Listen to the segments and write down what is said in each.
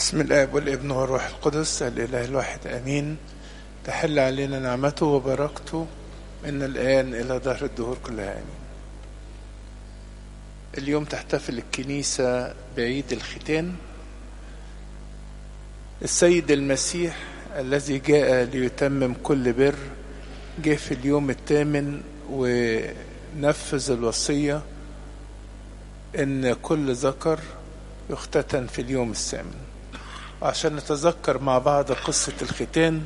بسم الآب والابن والروح القدس الإله الواحد آمين تحل علينا نعمته وبركته من الآن إلى دهر الدهور كلها آمين اليوم تحتفل الكنيسة بعيد الختان السيد المسيح الذي جاء ليتمم كل بر جه في اليوم الثامن ونفذ الوصية إن كل ذكر يختتن في اليوم الثامن عشان نتذكر مع بعض قصة الختان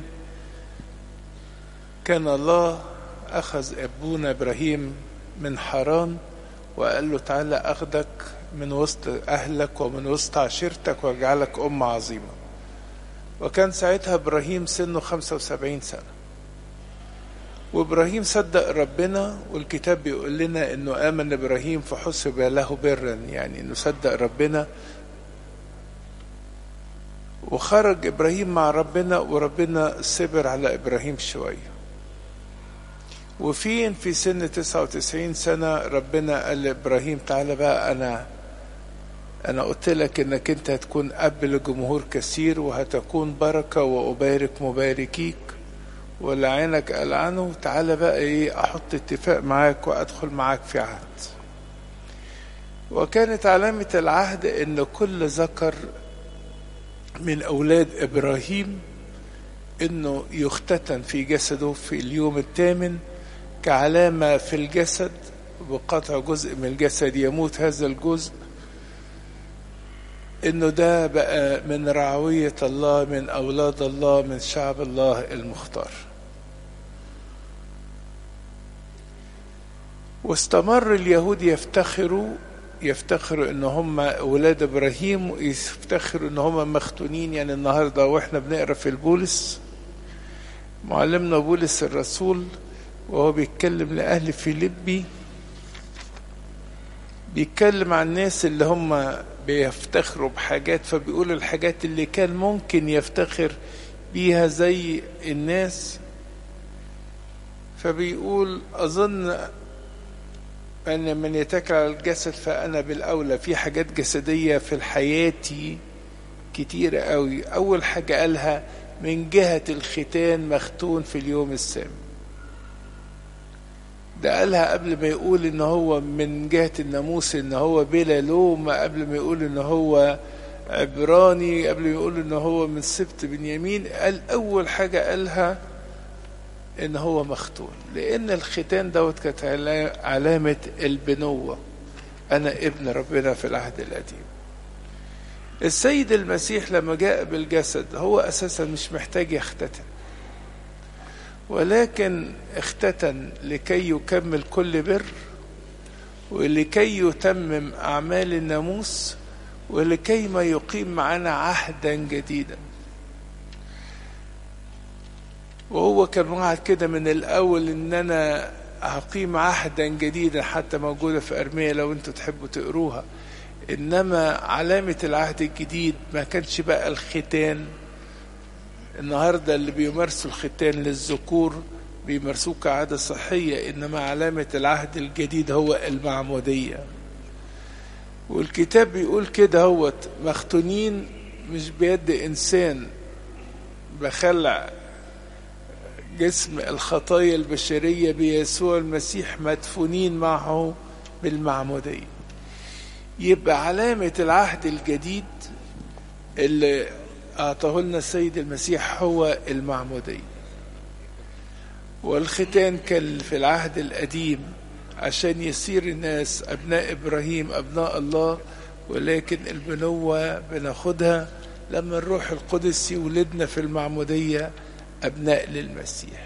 كان الله أخذ أبونا إبراهيم من حران وقال له تعالى أخدك من وسط أهلك ومن وسط عشيرتك وأجعلك أم عظيمة وكان ساعتها إبراهيم سنه 75 سنة وإبراهيم صدق ربنا والكتاب بيقول لنا إنه آمن إبراهيم فحسب له برا يعني إنه صدق ربنا وخرج إبراهيم مع ربنا وربنا صبر على إبراهيم شوية وفين في سن 99 سنة ربنا قال لإبراهيم تعالى بقى أنا أنا قلت لك إنك أنت هتكون أب لجمهور كثير وهتكون بركة وأبارك مباركيك ولعينك ألعنه تعالى بقى إيه أحط اتفاق معاك وأدخل معاك في عهد وكانت علامة العهد إن كل ذكر من أولاد إبراهيم إنه يختتن في جسده في اليوم الثامن كعلامة في الجسد بقطع جزء من الجسد يموت هذا الجزء إنه ده بقى من رعوية الله من أولاد الله من شعب الله المختار واستمر اليهود يفتخروا يفتخروا ان هم اولاد ابراهيم ويفتخروا ان هم مختونين يعني النهارده واحنا بنقرا في البولس معلمنا بولس الرسول وهو بيتكلم لاهل فيليبي بيتكلم عن الناس اللي هم بيفتخروا بحاجات فبيقول الحاجات اللي كان ممكن يفتخر بيها زي الناس فبيقول اظن أن من يتكل على الجسد فأنا بالأولى في حاجات جسدية في حياتي كتيرة قوي أول حاجة قالها من جهة الختان مختون في اليوم السابع ده قالها قبل ما يقول ان هو من جهة الناموس ان هو بلا لوم قبل ما يقول ان هو عبراني قبل ما يقول ان هو من سبت بنيامين قال اول حاجة قالها ان هو مختون لان الختان دوت كانت علامة البنوة انا ابن ربنا في العهد القديم السيد المسيح لما جاء بالجسد هو اساسا مش محتاج يختتن ولكن اختتن لكي يكمل كل بر ولكي يتمم اعمال الناموس ولكي ما يقيم معنا عهدا جديدا وهو كان وعد كده من الاول ان انا هقيم عهدا جديدا حتى موجوده في ارميه لو انتوا تحبوا تقروها انما علامه العهد الجديد ما كانش بقى الختان النهارده اللي بيمارسوا الختان للذكور بيمارسوه كعاده صحيه انما علامه العهد الجديد هو المعموديه والكتاب بيقول كده هوت مختونين مش بيد انسان بخلع جسم الخطايا البشرية بيسوع المسيح مدفونين معه بالمعمودية يبقى علامة العهد الجديد اللي أعطاه لنا السيد المسيح هو المعمودية والختان كان في العهد القديم عشان يصير الناس أبناء إبراهيم أبناء الله ولكن البنوة بناخدها لما الروح القدس يولدنا في المعمودية أبناء للمسيح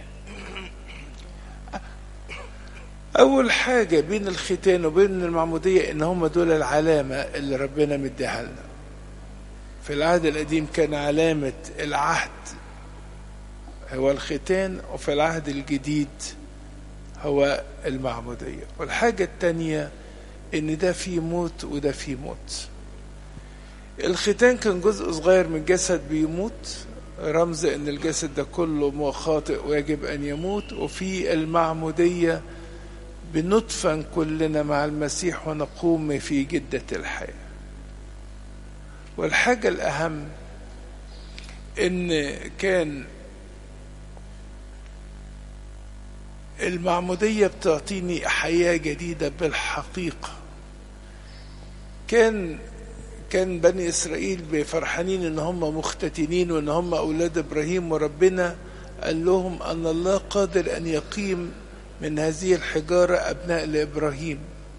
أول حاجة بين الختان وبين المعمودية إن هم دول العلامة اللي ربنا مديها لنا في العهد القديم كان علامة العهد هو الختان وفي العهد الجديد هو المعمودية والحاجة التانية إن ده فيه موت وده فيه موت الختان كان جزء صغير من الجسد بيموت رمز ان الجسد ده كله خاطئ ويجب ان يموت وفي المعمودية بندفن كلنا مع المسيح ونقوم في جدة الحياة والحاجة الأهم ان كان المعمودية بتعطيني حياة جديدة بالحقيقة كان كان بني إسرائيل فرحانين إن هم مختتنين وإن هم أولاد إبراهيم وربنا قال لهم أن الله قادر أن يقيم من هذه الحجارة أبناء لإبراهيم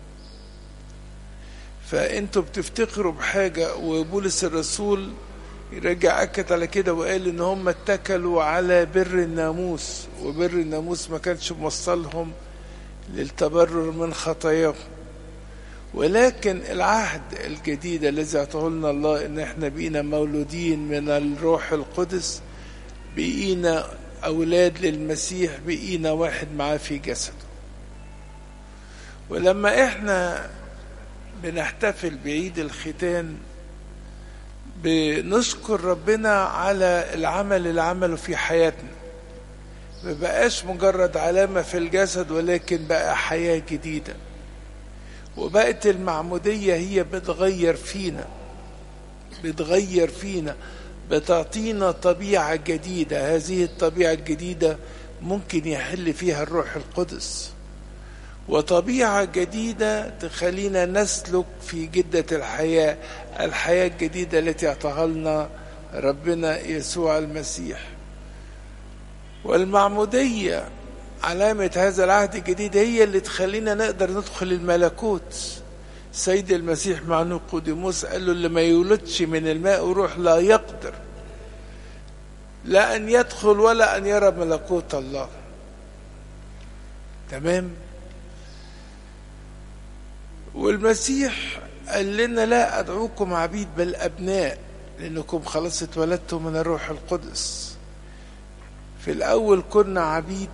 فأنتوا بتفتخروا بحاجة وبولس الرسول رجع أكد على كده وقال إن هم اتكلوا على بر الناموس وبر الناموس ما كانش موصلهم للتبرر من خطاياهم ولكن العهد الجديد الذي اعطاه لنا الله ان احنا بقينا مولودين من الروح القدس بقينا اولاد للمسيح بقينا واحد معاه في جسده ولما احنا بنحتفل بعيد الختان بنشكر ربنا على العمل اللي عمله في حياتنا ما بقاش مجرد علامة في الجسد ولكن بقى حياة جديدة وبقت المعمودية هي بتغير فينا بتغير فينا بتعطينا طبيعة جديدة هذه الطبيعة الجديدة ممكن يحل فيها الروح القدس وطبيعة جديدة تخلينا نسلك في جدة الحياة الحياة الجديدة التي اعطاها لنا ربنا يسوع المسيح والمعمودية علامة هذا العهد الجديد هي اللي تخلينا نقدر ندخل الملكوت سيد المسيح مع نيقوديموس قال له اللي ما يولدش من الماء وروح لا يقدر لا أن يدخل ولا أن يرى ملكوت الله تمام والمسيح قال لنا لا أدعوكم عبيد بل أبناء لأنكم خلاص اتولدتم من الروح القدس في الأول كنا عبيد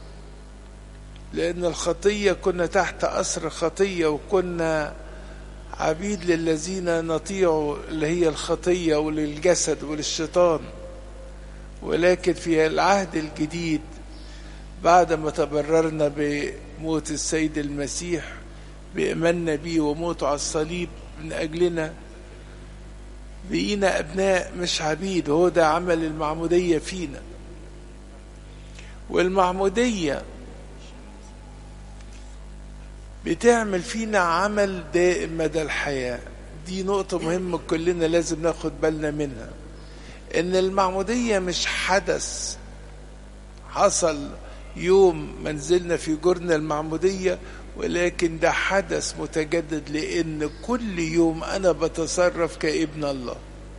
لأن الخطية كنا تحت أسر خطية وكنا عبيد للذين نطيعوا اللي هي الخطية وللجسد وللشيطان ولكن في العهد الجديد بعد ما تبررنا بموت السيد المسيح بإيماننا بيه وموته على الصليب من أجلنا بقينا أبناء مش عبيد وهو ده عمل المعمودية فينا والمعمودية بتعمل فينا عمل دائم مدى الحياة دي نقطة مهمة كلنا لازم ناخد بالنا منها ان المعمودية مش حدث حصل يوم منزلنا في جرن المعمودية ولكن ده حدث متجدد لان كل يوم انا بتصرف كابن الله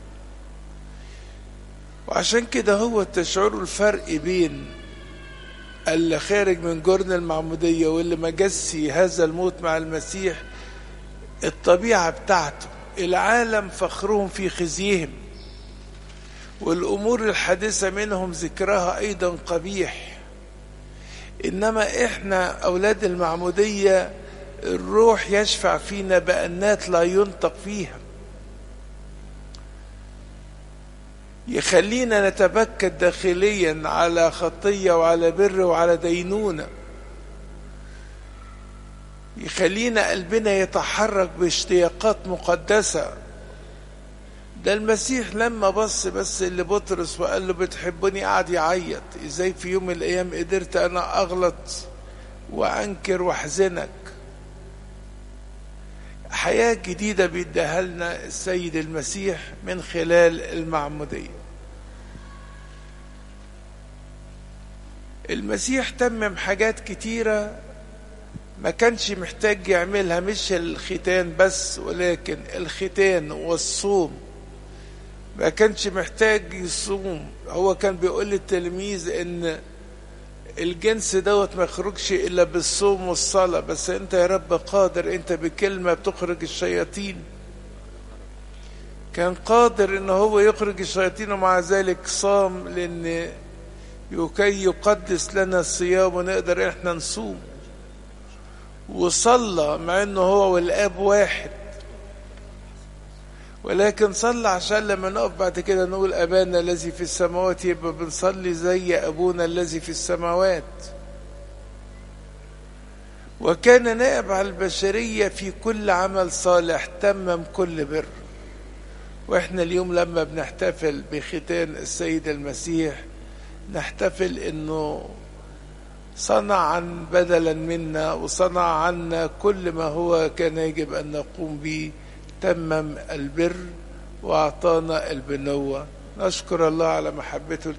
وعشان كده هو تشعروا الفرق بين اللي خارج من جرن المعمودية واللي مجسي هذا الموت مع المسيح الطبيعة بتاعته العالم فخرهم في خزيهم والأمور الحادثة منهم ذكرها أيضا قبيح إنما إحنا أولاد المعمودية الروح يشفع فينا بأنات لا ينطق فيها يخلينا نتبكت داخليا على خطية وعلى بر وعلى دينونة يخلينا قلبنا يتحرك باشتياقات مقدسة ده المسيح لما بص بس اللي بطرس وقال له بتحبني قعد يعيط ازاي في يوم من الايام قدرت انا اغلط وانكر واحزنك حياة جديدة بيديها لنا السيد المسيح من خلال المعمودية المسيح تمم حاجات كتيرة ما كانش محتاج يعملها مش الختان بس ولكن الختان والصوم ما كانش محتاج يصوم هو كان بيقول للتلميذ ان الجنس دوت ما يخرجش الا بالصوم والصلاه بس انت يا رب قادر انت بكلمه بتخرج الشياطين كان قادر ان هو يخرج الشياطين ومع ذلك صام لان يكي يقدس لنا الصيام ونقدر احنا نصوم وصلى مع انه هو والاب واحد ولكن صلى عشان لما نقف بعد كده نقول أبانا الذي في السماوات يبقى بنصلي زي أبونا الذي في السماوات وكان نائب على البشرية في كل عمل صالح تمم كل بر واحنا اليوم لما بنحتفل بختان السيد المسيح نحتفل انه صنع عن بدلا منا وصنع عنا كل ما هو كان يجب ان نقوم به تمم البر واعطانا البنوه نشكر الله على محبته